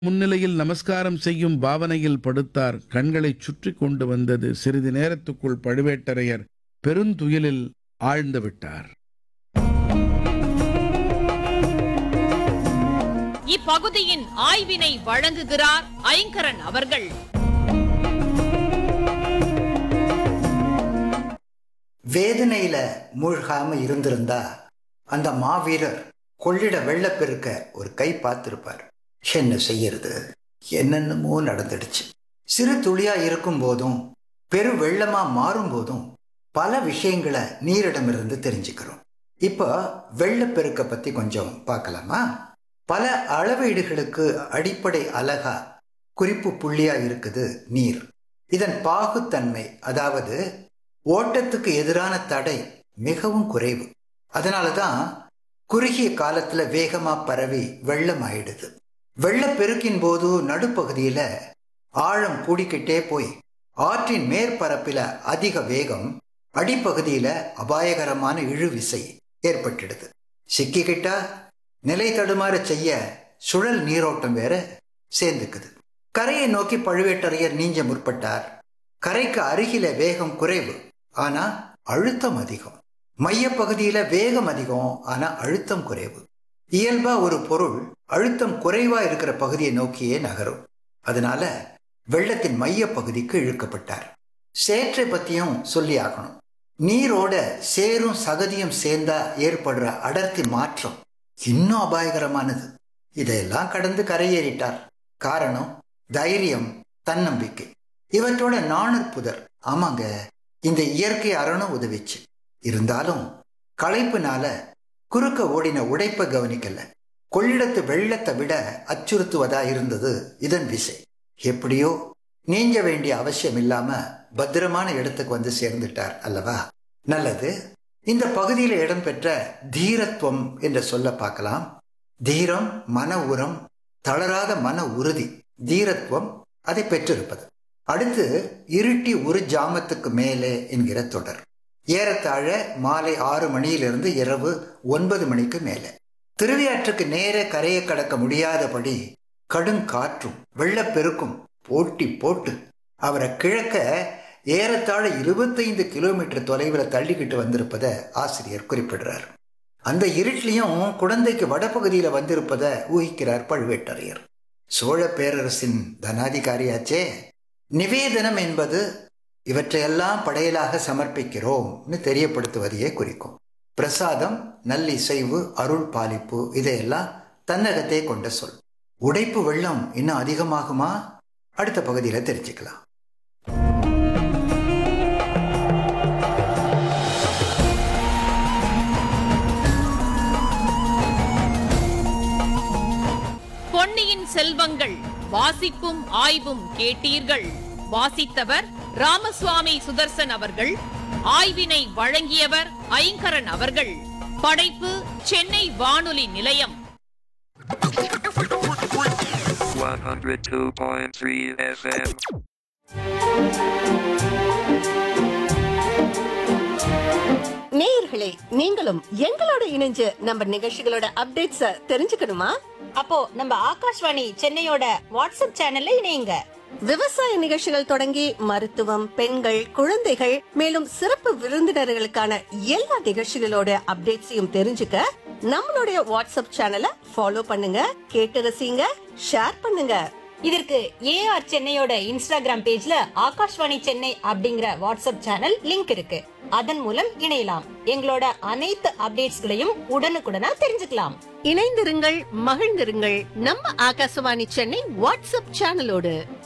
முன்னிலையில் நமஸ்காரம் செய்யும் பாவனையில் படுத்தார் கண்களைச் சுற்றி கொண்டு வந்தது சிறிது நேரத்துக்குள் பழுவேட்டரையர் பெருந்துயிலில் ஆழ்ந்து விட்டார் இப்பகுதியின் ஆய்வினை வழங்குகிறார் ஐங்கரன் அவர்கள் வேதனையில மூழ்காம இருந்திருந்தா அந்த மாவீரர் கொள்ளிட வெள்ளப்பெருக்க ஒரு கை பார்த்திருப்பார் என்ன செய்யறது என்னென்னமோ நடந்துடுச்சு சிறு துளியா இருக்கும் போதும் பெரு வெள்ளமா மாறும் போதும் பல விஷயங்களை நீரிடமிருந்து தெரிஞ்சுக்கிறோம் இப்போ வெள்ளப்பெருக்க பத்தி கொஞ்சம் பார்க்கலாமா பல அளவீடுகளுக்கு அடிப்படை அலகா குறிப்பு புள்ளியா இருக்குது நீர் இதன் பாகுத்தன்மை அதாவது ஓட்டத்துக்கு எதிரான தடை மிகவும் குறைவு அதனால தான் குறுகிய காலத்துல வேகமா பரவி வெள்ளம் ஆயிடுது வெள்ளப்பெருக்கின் போது நடுப்பகுதியில ஆழம் கூடிக்கிட்டே போய் ஆற்றின் மேற்பரப்பில அதிக வேகம் அடிப்பகுதியில அபாயகரமான இழுவிசை ஏற்பட்டுடுது சிக்கிக்கிட்டா நிலை தடுமாற செய்ய சுழல் நீரோட்டம் வேற சேர்ந்துக்குது கரையை நோக்கி பழுவேட்டரையர் நீஞ்ச முற்பட்டார் கரைக்கு அருகில வேகம் குறைவு ஆனா அழுத்தம் அதிகம் மையப்பகுதியில வேகம் அதிகம் ஆனா அழுத்தம் குறைவு இயல்பா ஒரு பொருள் அழுத்தம் குறைவா இருக்கிற பகுதியை நோக்கியே நகரும் அதனால வெள்ளத்தின் மைய பகுதிக்கு இழுக்கப்பட்டார் சேற்றை பத்தியும் சொல்லி ஆகணும் நீரோட சேரும் சகதியும் சேர்ந்தா ஏற்படுற அடர்த்தி மாற்றம் இன்னும் அபாயகரமானது இதையெல்லாம் கடந்து கரையேறிட்டார் காரணம் தைரியம் தன்னம்பிக்கை இவற்றோட நாணற்புதர் ஆமாங்க இந்த இயற்கை அறணும் உதவிச்சு இருந்தாலும் களைப்புனால குறுக்க ஓடின உடைப்ப கவனிக்கல கொள்ளிடத்து வெள்ளத்தை விட அச்சுறுத்துவதா இருந்தது இதன் விசை எப்படியோ நீஞ்ச வேண்டிய அவசியம் இல்லாம பத்திரமான இடத்துக்கு வந்து சேர்ந்துட்டார் அல்லவா நல்லது இந்த பகுதியில் இடம்பெற்ற தீரத்துவம் என்று சொல்ல பார்க்கலாம் தீரம் மன உரம் தளராத மன உறுதி தீரத்துவம் அதை பெற்றிருப்பது அடுத்து இருட்டி ஒரு ஜாமத்துக்கு மேலே என்கிற தொடர் ஏறத்தாழ மாலை ஆறு மணியிலிருந்து இரவு ஒன்பது மணிக்கு மேலே திருவியாற்றுக்கு நேர கரையை கடக்க முடியாதபடி கடுங்காற்றும் வெள்ளப்பெருக்கும் போட்டி போட்டு அவரை கிழக்க ஏறத்தாழ இருபத்தைந்து கிலோமீட்டர் தொலைவில் தள்ளிக்கிட்டு வந்திருப்பதை ஆசிரியர் குறிப்பிடுறார் அந்த இருட்டிலையும் குழந்தைக்கு வடபகுதியில் வந்திருப்பதை ஊகிக்கிறார் பழுவேட்டரையர் சோழ பேரரசின் தனாதிகாரியாச்சே நிவேதனம் என்பது இவற்றையெல்லாம் படையலாக சமர்ப்பிக்கிறோம்னு தெரியப்படுத்துவதையே குறிக்கும் பிரசாதம் நல்லிசைவு அருள் பாலிப்பு இதையெல்லாம் தன்னகத்தே கொண்ட சொல் உடைப்பு வெள்ளம் இன்னும் அதிகமாகுமா அடுத்த பகுதியில் தெரிஞ்சுக்கலாம் பொன்னியின் செல்வங்கள் வாசிப்பும் ஆய்வும் கேட்டீர்கள் வாசித்தவர் ராமசுவாமி சுதர்சன் அவர்கள் ஆய்வினை வழங்கியவர் ஐங்கரன் அவர்கள் படைப்பு சென்னை வானொலி நிலையம் 102.3 FM. நேயர்களே நீங்களும் எங்களோட இணைஞ்சு நம்ம நிகழ்ச்சிகளோட அப்டேட்ஸ தெரிஞ்சுக்கணுமா அப்போ நம்ம ஆகாஷ்வாணி சென்னையோட வாட்ஸ்அப் சேனல்ல இணையுங்க விவசாய நிகழ்ச்சிகள் தொடங்கி மருத்துவம் பெண்கள் குழந்தைகள் மேலும் சிறப்பு விருந்தினர்களுக்கான எல்லா நிகழ்ச்சிகளோட அப்டேட்ஸையும் தெரிஞ்சுக்க நம்மளுடைய வாட்ஸ்அப் சேனலை ஃபாலோ பண்ணுங்க கேட்டு ரசிங்க ஷேர் பண்ணுங்க இதற்கு ஏஆர் சென்னையோட இன்ஸ்டாகிராம் பேஜ்ல ஆகாஷ்வாணி சென்னை அப்படிங்கிற வாட்ஸ்அப் சேனல் லிங்க் இருக்கு அதன் மூலம் இணையலாம் எங்களோட அனைத்து அப்டேட்ஸ்களையும் உடனுக்குடனா தெரிஞ்சுக்கலாம் இணைந்திருங்கள் மகிழ்ந்திருங்கள் நம்ம ஆகாசவாணி சென்னை வாட்ஸ்அப் சேனலோடு